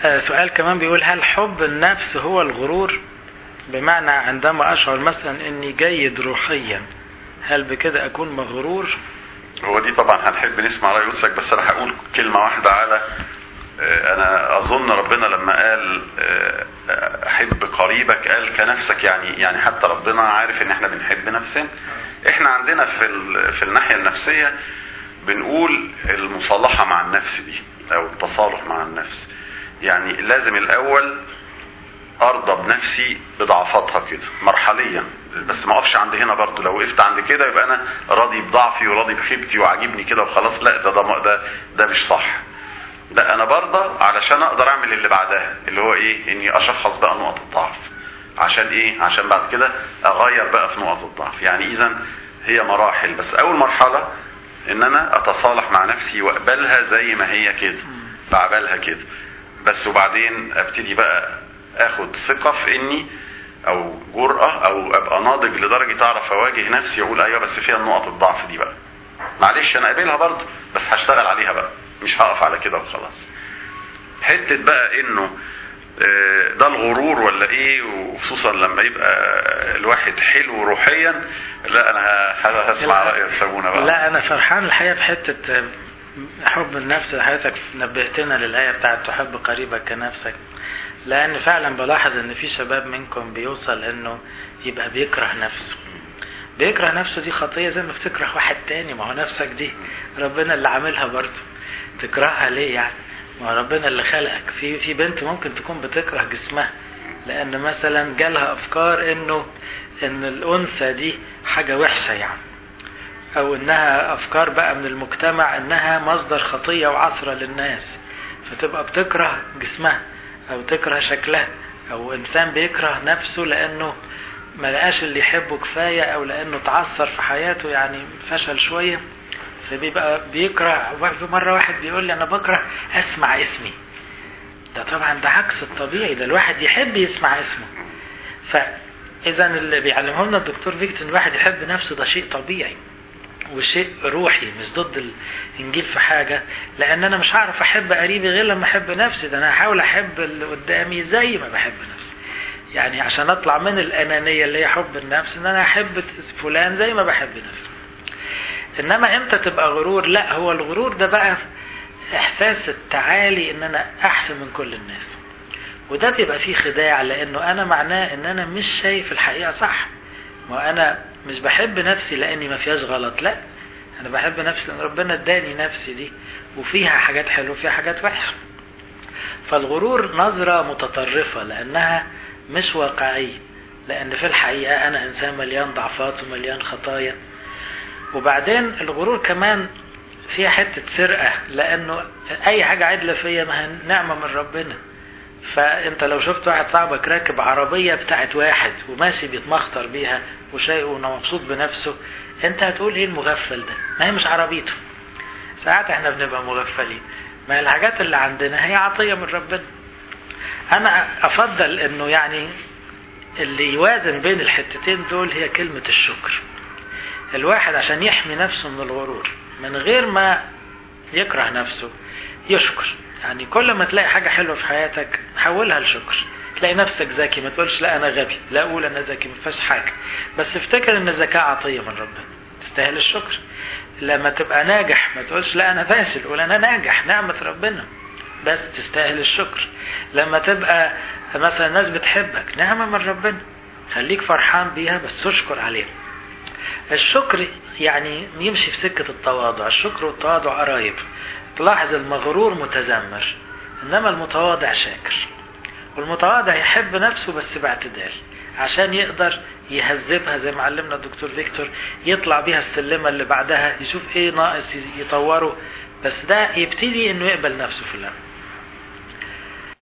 آه، سؤال كمان بيقول هل حب النفس هو الغرور بمعنى عندما أشعر مثلا أني جيد روحيا هل بكده أكون مغرور هو دي طبعا هنحب نسمع رأي أسرك بس أنا هقول كلمة واحدة على آه، أنا أظن ربنا لما قال آه، أحب قريبك قال كنفسك يعني يعني حتى ربنا عارف إن إحنا بنحب نفسنا إحنا عندنا في ال- في الناحية النفسية بنقول المصالحة مع النفس دي أو التصالح مع النفس يعني لازم الأول ارضى بنفسي بضعفاتها كده مرحليا بس ما اقفش عند هنا برضو لو وقفت عند كده يبقى انا راضي بضعفي وراضي بخيبتي وعاجبني كده وخلاص لا ده ده ده, ده مش صح لا انا برضى علشان اقدر اعمل اللي بعدها اللي هو ايه اني اشخص بقى نقط الضعف عشان ايه عشان بعد كده اغير بقى في نقط الضعف يعني اذا هي مراحل بس اول مرحله ان انا اتصالح مع نفسي واقبلها زي ما هي كده بقبلها كده بس وبعدين ابتدي بقى اخد ثقه في اني او جرأة او ابقى ناضج لدرجة اعرف اواجه نفسي واقول ايوه بس فيها نقط الضعف دي بقى معلش انا قابلها برضه بس هشتغل عليها بقى مش هقف على كده وخلاص حتة بقى انه آه، ده الغرور ولا ايه وخصوصا لما يبقى الواحد حلو روحيا لا انا ه- هسمع لا. رأي السابونة بقى لا أنا فرحان الحقيقة في حتة آه، حب النفس حضرتك نبهتنا للآية بتاعت تحب قريبك كنفسك لأن فعلا بلاحظ إن في شباب منكم بيوصل إنه يبقى بيكره نفسه بيكره نفسه دي خطية زي ما بتكره واحد تاني ما هو نفسك دي ربنا اللي عاملها برضه تكرهها ليه يعني ما هو ربنا اللي خلقك في في بنت ممكن تكون بتكره جسمها لأن مثلا جالها أفكار إنه إن الأنثى دي حاجة وحشة يعني او انها افكار بقى من المجتمع انها مصدر خطية وعثرة للناس فتبقى بتكره جسمها او تكره شكلها او انسان بيكره نفسه لانه ما لقاش اللي يحبه كفاية او لانه تعثر في حياته يعني فشل شوية فبيبقى بيكره مرة واحد بيقول لي انا بكره اسمع اسمي ده طبعا ده عكس الطبيعي ده الواحد يحب يسمع اسمه فاذا اللي بيعلمه لنا الدكتور فيكتور ان الواحد يحب نفسه ده شيء طبيعي وشيء روحي مش ضد الانجيل في حاجه لان انا مش هعرف احب قريبي غير لما احب نفسي ده انا هحاول احب اللي قدامي زي ما بحب نفسي يعني عشان اطلع من الانانيه اللي هي حب النفس ان انا احب فلان زي ما بحب نفسي انما امتى تبقى غرور لا هو الغرور ده بقى احساس التعالي ان انا احسن من كل الناس وده بيبقى فيه خداع لانه انا معناه ان انا مش شايف الحقيقه صح وانا مش بحب نفسي لاني ما فيهاش غلط لا انا بحب نفسي لان ربنا اداني نفسي دي وفيها حاجات حلوه وفيها حاجات وحشه فالغرور نظره متطرفه لانها مش واقعيه لان في الحقيقه انا انسان مليان ضعفات ومليان خطايا وبعدين الغرور كمان فيها حته سرقه لانه اي حاجه عدله فيا ما هي نعمه من ربنا فانت لو شفت واحد صاحبك راكب عربية بتاعت واحد وماشي بيتمخطر بيها وشيء ومبسوط بنفسه انت هتقول ايه المغفل ده ما هي مش عربيته ساعات احنا بنبقى مغفلين ما هي الحاجات اللي عندنا هي عطية من ربنا انا افضل انه يعني اللي يوازن بين الحتتين دول هي كلمة الشكر الواحد عشان يحمي نفسه من الغرور من غير ما يكره نفسه يشكر يعني كل ما تلاقي حاجة حلوة في حياتك حولها لشكر تلاقي نفسك ذكي ما تقولش لا أنا غبي لا أقول أنا ذكي ما فيهاش حاجة بس افتكر إن الذكاء عطية من ربنا تستاهل الشكر لما تبقى ناجح ما تقولش لا أنا فاشل قول أنا ناجح نعمة ربنا بس تستاهل الشكر لما تبقى مثلا الناس بتحبك نعمة من ربنا خليك فرحان بيها بس تشكر عليها الشكر يعني يمشي في سكة التواضع الشكر والتواضع قرايب تلاحظ المغرور متذمر انما المتواضع شاكر والمتواضع يحب نفسه بس باعتدال عشان يقدر يهذبها زي ما علمنا الدكتور فيكتور يطلع بيها السلمة اللي بعدها يشوف ايه ناقص يطوره بس ده يبتدي انه يقبل نفسه في الأمر